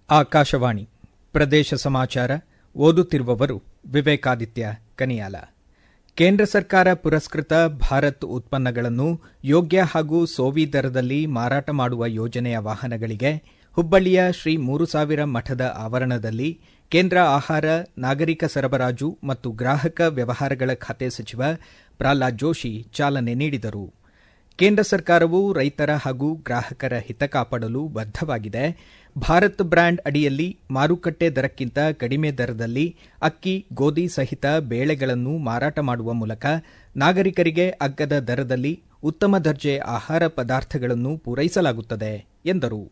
ಆಕಾಶವಾಣಿ ಪ್ರದೇಶ ಸಮಾಚಾರ ಓದುತ್ತಿರುವವರು ವಿವೇಕಾದಿತ್ಯ ಕನಿಯಾಲ ಕೇಂದ್ರ ಸರ್ಕಾರ ಪುರಸ್ಕೃತ ಭಾರತ್ ಉತ್ಪನ್ನಗಳನ್ನು ಯೋಗ್ಯ ಹಾಗೂ ಸೋವಿ ದರದಲ್ಲಿ ಮಾರಾಟ ಮಾಡುವ ಯೋಜನೆಯ ವಾಹನಗಳಿಗೆ ಹುಬ್ಬಳ್ಳಿಯ ಶ್ರೀ ಮೂರು ಸಾವಿರ ಮಠದ ಆವರಣದಲ್ಲಿ ಕೇಂದ್ರ ಆಹಾರ ನಾಗರಿಕ ಸರಬರಾಜು ಮತ್ತು ಗ್ರಾಹಕ ವ್ಯವಹಾರಗಳ ಖಾತೆ ಸಚಿವ ಪ್ರಹ್ಲಾದ್ ಜೋಶಿ ಚಾಲನೆ ನೀಡಿದರು ಕೇಂದ್ರ ಸರ್ಕಾರವು ರೈತರ ಹಾಗೂ ಗ್ರಾಹಕರ ಹಿತ ಕಾಪಾಡಲು ಬದ್ದವಾಗಿದೆ ಭಾರತ್ ಬ್ರ್ಯಾಂಡ್ ಅಡಿಯಲ್ಲಿ ಮಾರುಕಟ್ಟೆ ದರಕ್ಕಿಂತ ಕಡಿಮೆ ದರದಲ್ಲಿ ಅಕ್ಕಿ ಗೋಧಿ ಸಹಿತ ಬೇಳೆಗಳನ್ನು ಮಾರಾಟ ಮಾಡುವ ಮೂಲಕ ನಾಗರಿಕರಿಗೆ ಅಗ್ಗದ ದರದಲ್ಲಿ ಉತ್ತಮ ದರ್ಜೆ ಆಹಾರ ಪದಾರ್ಥಗಳನ್ನು ಪೂರೈಸಲಾಗುತ್ತದೆ ಎಂದರು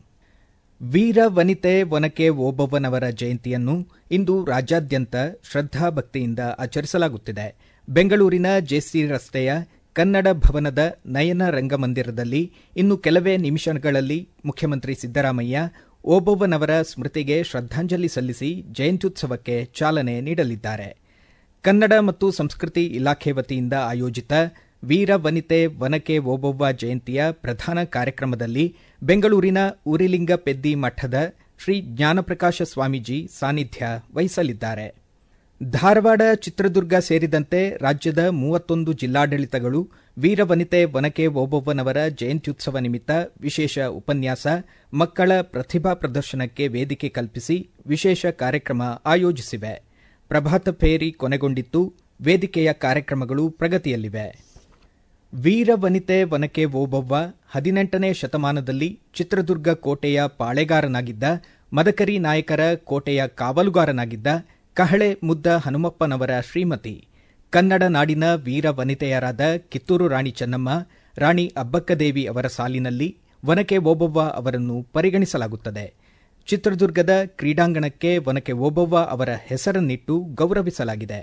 ವೀರ ವನಿತೆ ಒನಕೆ ಓಬವ್ವನವರ ಜಯಂತಿಯನ್ನು ಇಂದು ರಾಜ್ಯಾದ್ಯಂತ ಶ್ರದ್ದಾಭಕ್ತಿಯಿಂದ ಆಚರಿಸಲಾಗುತ್ತಿದೆ ಬೆಂಗಳೂರಿನ ಜೆಸಿ ರಸ್ತೆಯ ಕನ್ನಡ ಭವನದ ನಯನ ರಂಗಮಂದಿರದಲ್ಲಿ ಇನ್ನು ಕೆಲವೇ ನಿಮಿಷಗಳಲ್ಲಿ ಮುಖ್ಯಮಂತ್ರಿ ಸಿದ್ದರಾಮಯ್ಯ ಓಬವ್ವನವರ ಸ್ಮೃತಿಗೆ ಶ್ರದ್ದಾಂಜಲಿ ಸಲ್ಲಿಸಿ ಜಯಂತ್ಯುತ್ಸವಕ್ಕೆ ಚಾಲನೆ ನೀಡಲಿದ್ದಾರೆ ಕನ್ನಡ ಮತ್ತು ಸಂಸ್ಕೃತಿ ಇಲಾಖೆ ವತಿಯಿಂದ ಆಯೋಜಿತ ವೀರ ವನಿತೆ ವನಕೆ ಓಬವ್ವ ಜಯಂತಿಯ ಪ್ರಧಾನ ಕಾರ್ಯಕ್ರಮದಲ್ಲಿ ಬೆಂಗಳೂರಿನ ಉರಿಲಿಂಗ ಪೆದ್ದಿ ಮಠದ ಶ್ರೀ ಜ್ಞಾನಪ್ರಕಾಶ ಸ್ವಾಮೀಜಿ ಸಾನ್ನಿಧ್ಯ ವಹಿಸಲಿದ್ದಾರೆ ಧಾರವಾಡ ಚಿತ್ರದುರ್ಗ ಸೇರಿದಂತೆ ರಾಜ್ಯದ ಮೂವತ್ತೊಂದು ಜಿಲ್ಲಾಡಳಿತಗಳು ವೀರವನಿತೆ ವನಕೆ ಓಬವ್ವನವರ ಜಯಂತ್ಯುತ್ಸವ ನಿಮಿತ್ತ ವಿಶೇಷ ಉಪನ್ಯಾಸ ಮಕ್ಕಳ ಪ್ರತಿಭಾ ಪ್ರದರ್ಶನಕ್ಕೆ ವೇದಿಕೆ ಕಲ್ಪಿಸಿ ವಿಶೇಷ ಕಾರ್ಯಕ್ರಮ ಆಯೋಜಿಸಿವೆ ಪ್ರಭಾತ ಫೇರಿ ಕೊನೆಗೊಂಡಿದ್ದು ವೇದಿಕೆಯ ಕಾರ್ಯಕ್ರಮಗಳು ಪ್ರಗತಿಯಲ್ಲಿವೆ ವೀರ ವನಿತೆ ವನಕೆ ಓಬವ್ವ ಹದಿನೆಂಟನೇ ಶತಮಾನದಲ್ಲಿ ಚಿತ್ರದುರ್ಗ ಕೋಟೆಯ ಪಾಳೆಗಾರನಾಗಿದ್ದ ಮದಕರಿ ನಾಯಕರ ಕೋಟೆಯ ಕಾವಲುಗಾರನಾಗಿದ್ದ ಕಹಳೆ ಮುದ್ದ ಹನುಮಪ್ಪನವರ ಶ್ರೀಮತಿ ಕನ್ನಡ ನಾಡಿನ ವೀರ ವನಿತೆಯರಾದ ಕಿತ್ತೂರು ರಾಣಿ ಚೆನ್ನಮ್ಮ ರಾಣಿ ಅಬ್ಬಕ್ಕದೇವಿ ಅವರ ಸಾಲಿನಲ್ಲಿ ವನಕೆ ಓಬವ್ವ ಅವರನ್ನು ಪರಿಗಣಿಸಲಾಗುತ್ತದೆ ಚಿತ್ರದುರ್ಗದ ಕ್ರೀಡಾಂಗಣಕ್ಕೆ ವನಕೆ ಓಬವ್ವ ಅವರ ಹೆಸರನ್ನಿಟ್ಟು ಗೌರವಿಸಲಾಗಿದೆ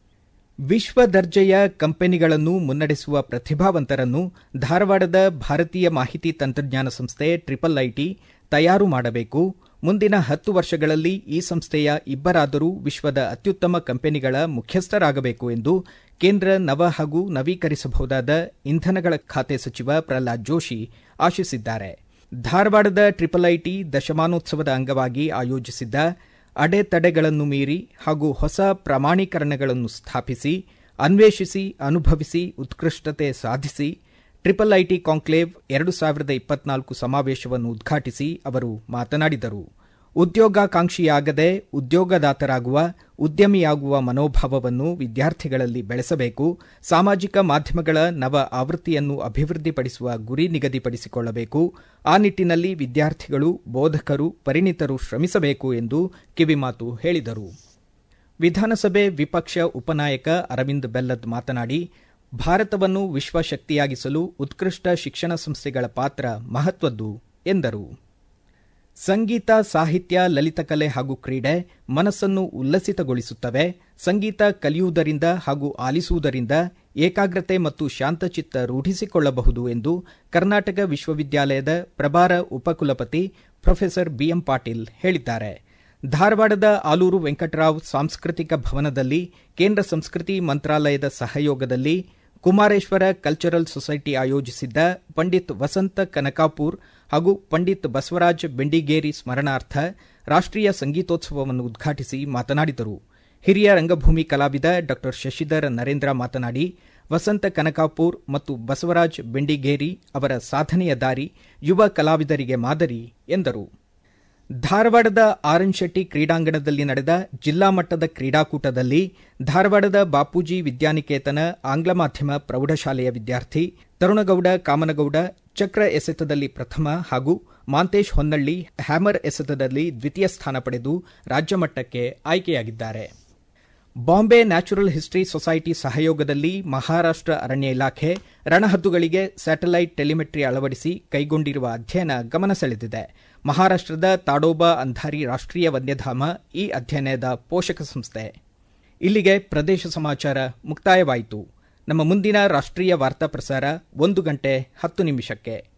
ವಿಶ್ವ ದರ್ಜೆಯ ಕಂಪನಿಗಳನ್ನು ಮುನ್ನಡೆಸುವ ಪ್ರತಿಭಾವಂತರನ್ನು ಧಾರವಾಡದ ಭಾರತೀಯ ಮಾಹಿತಿ ತಂತ್ರಜ್ಞಾನ ಸಂಸ್ಥೆ ಟ್ರಿಪಲ್ ಐಟಿ ತಯಾರು ಮಾಡಬೇಕು ಮುಂದಿನ ಹತ್ತು ವರ್ಷಗಳಲ್ಲಿ ಈ ಸಂಸ್ಥೆಯ ಇಬ್ಬರಾದರೂ ವಿಶ್ವದ ಅತ್ಯುತ್ತಮ ಕಂಪನಿಗಳ ಮುಖ್ಯಸ್ಥರಾಗಬೇಕು ಎಂದು ಕೇಂದ್ರ ನವ ಹಾಗೂ ನವೀಕರಿಸಬಹುದಾದ ಇಂಧನಗಳ ಖಾತೆ ಸಚಿವ ಪ್ರಹ್ಲಾದ್ ಜೋಶಿ ಆಶಿಸಿದ್ದಾರೆ ಧಾರವಾಡದ ಟ್ರಿಪಲ್ ಐಟಿ ದಶಮಾನೋತ್ಸವದ ಅಂಗವಾಗಿ ಆಯೋಜಿಸಿದ್ದ ಅಡೆತಡೆಗಳನ್ನು ಮೀರಿ ಹಾಗೂ ಹೊಸ ಪ್ರಮಾಣೀಕರಣಗಳನ್ನು ಸ್ಥಾಪಿಸಿ ಅನ್ವೇಷಿಸಿ ಅನುಭವಿಸಿ ಉತ್ಕೃಷ್ಟತೆ ಸಾಧಿಸಿ ಟ್ರಿಪಲ್ ಐಟಿ ಕಾಂಕ್ಲೇವ್ ಎರಡು ಸಾವಿರದ ಇಪ್ಪತ್ನಾಲ್ಕು ಸಮಾವೇಶವನ್ನು ಉದ್ಘಾಟಿಸಿ ಅವರು ಮಾತನಾಡಿದರು ಉದ್ಯೋಗಾಕಾಂಕ್ಷಿಯಾಗದೆ ಉದ್ಯೋಗದಾತರಾಗುವ ಉದ್ಯಮಿಯಾಗುವ ಮನೋಭಾವವನ್ನು ವಿದ್ಯಾರ್ಥಿಗಳಲ್ಲಿ ಬೆಳೆಸಬೇಕು ಸಾಮಾಜಿಕ ಮಾಧ್ಯಮಗಳ ನವ ಆವೃತ್ತಿಯನ್ನು ಅಭಿವೃದ್ಧಿಪಡಿಸುವ ಗುರಿ ನಿಗದಿಪಡಿಸಿಕೊಳ್ಳಬೇಕು ಆ ನಿಟ್ಟಿನಲ್ಲಿ ವಿದ್ಯಾರ್ಥಿಗಳು ಬೋಧಕರು ಪರಿಣಿತರು ಶ್ರಮಿಸಬೇಕು ಎಂದು ಕಿವಿಮಾತು ಹೇಳಿದರು ವಿಧಾನಸಭೆ ವಿಪಕ್ಷ ಉಪನಾಯಕ ಅರವಿಂದ್ ಬೆಲ್ಲದ್ ಮಾತನಾಡಿ ಭಾರತವನ್ನು ವಿಶ್ವಶಕ್ತಿಯಾಗಿಸಲು ಉತ್ಕೃಷ್ಟ ಶಿಕ್ಷಣ ಸಂಸ್ಥೆಗಳ ಪಾತ್ರ ಮಹತ್ವದ್ದು ಎಂದರು ಸಂಗೀತ ಸಾಹಿತ್ಯ ಲಲಿತಕಲೆ ಹಾಗೂ ಕ್ರೀಡೆ ಮನಸ್ಸನ್ನು ಉಲ್ಲಸಿತಗೊಳಿಸುತ್ತವೆ ಸಂಗೀತ ಕಲಿಯುವುದರಿಂದ ಹಾಗೂ ಆಲಿಸುವುದರಿಂದ ಏಕಾಗ್ರತೆ ಮತ್ತು ಶಾಂತಚಿತ್ತ ರೂಢಿಸಿಕೊಳ್ಳಬಹುದು ಎಂದು ಕರ್ನಾಟಕ ವಿಶ್ವವಿದ್ಯಾಲಯದ ಪ್ರಭಾರ ಉಪಕುಲಪತಿ ಪ್ರೊಫೆಸರ್ ಬಿಎಂ ಪಾಟೀಲ್ ಹೇಳಿದ್ದಾರೆ ಧಾರವಾಡದ ಆಲೂರು ವೆಂಕಟರಾವ್ ಸಾಂಸ್ಕೃತಿಕ ಭವನದಲ್ಲಿ ಕೇಂದ್ರ ಸಂಸ್ಕೃತಿ ಮಂತ್ರಾಲಯದ ಸಹಯೋಗದಲ್ಲಿ ಕುಮಾರೇಶ್ವರ ಕಲ್ಚರಲ್ ಸೊಸೈಟಿ ಆಯೋಜಿಸಿದ್ದ ಪಂಡಿತ್ ವಸಂತ ಕನಕಾಪುರ್ ಹಾಗೂ ಪಂಡಿತ್ ಬಸವರಾಜ್ ಬೆಂಡಿಗೇರಿ ಸ್ಮರಣಾರ್ಥ ರಾಷ್ಟೀಯ ಸಂಗೀತೋತ್ಸವವನ್ನು ಉದ್ಘಾಟಿಸಿ ಮಾತನಾಡಿದರು ಹಿರಿಯ ರಂಗಭೂಮಿ ಕಲಾವಿದ ಡಾ ಶಶಿಧರ್ ನರೇಂದ್ರ ಮಾತನಾಡಿ ವಸಂತ ಕನಕಾಪುರ್ ಮತ್ತು ಬಸವರಾಜ್ ಬೆಂಡಿಗೇರಿ ಅವರ ಸಾಧನೆಯ ದಾರಿ ಯುವ ಕಲಾವಿದರಿಗೆ ಮಾದರಿ ಎಂದರು ಧಾರವಾಡದ ಆರ್ಎನ್ ಶೆಟ್ಟಿ ಕ್ರೀಡಾಂಗಣದಲ್ಲಿ ನಡೆದ ಜಿಲ್ಲಾ ಮಟ್ಟದ ಕ್ರೀಡಾಕೂಟದಲ್ಲಿ ಧಾರವಾಡದ ಬಾಪೂಜಿ ವಿದ್ಯಾನಿಕೇತನ ಆಂಗ್ಲ ಮಾಧ್ಯಮ ಪ್ರೌಢಶಾಲೆಯ ವಿದ್ಯಾರ್ಥಿ ತರುಣಗೌಡ ಕಾಮನಗೌಡ ಚಕ್ರ ಎಸೆತದಲ್ಲಿ ಪ್ರಥಮ ಹಾಗೂ ಮಾಂತೇಶ್ ಹೊನ್ನಳ್ಳಿ ಹ್ಯಾಮರ್ ಎಸೆತದಲ್ಲಿ ದ್ವಿತೀಯ ಸ್ಥಾನ ಪಡೆದು ರಾಜ್ಯಮಟ್ಟಕ್ಕೆ ಆಯ್ಕೆಯಾಗಿದ್ದಾರೆ ಬಾಂಬೆ ನ್ಯಾಚುರಲ್ ಹಿಸ್ಟರಿ ಸೊಸೈಟಿ ಸಹಯೋಗದಲ್ಲಿ ಮಹಾರಾಷ್ಟ ಅರಣ್ಯ ಇಲಾಖೆ ರಣಹದ್ದುಗಳಿಗೆ ಸ್ಯಾಟಲೈಟ್ ಟೆಲಿಮೆಟ್ರಿ ಅಳವಡಿಸಿ ಕೈಗೊಂಡಿರುವ ಅಧ್ಯಯನ ಗಮನ ಸೆಳೆದಿದೆ ಮಹಾರಾಷ್ಟದ ತಾಡೋಬಾ ಅಂಧಾರಿ ರಾಷ್ಟೀಯ ವನ್ಯಧಾಮ ಈ ಅಧ್ಯಯನದ ಪೋಷಕ ಸಂಸ್ಥೆ ಇಲ್ಲಿಗೆ ಪ್ರದೇಶ ಸಮಾಚಾರ ಮುಕ್ತಾಯವಾಯಿತು ನಮ್ಮ ಮುಂದಿನ ರಾಷ್ಟೀಯ ವಾರ್ತಾ ಪ್ರಸಾರ ಒಂದು ಗಂಟೆ ಹತ್ತು ನಿಮಿಷಕ್ಕೆ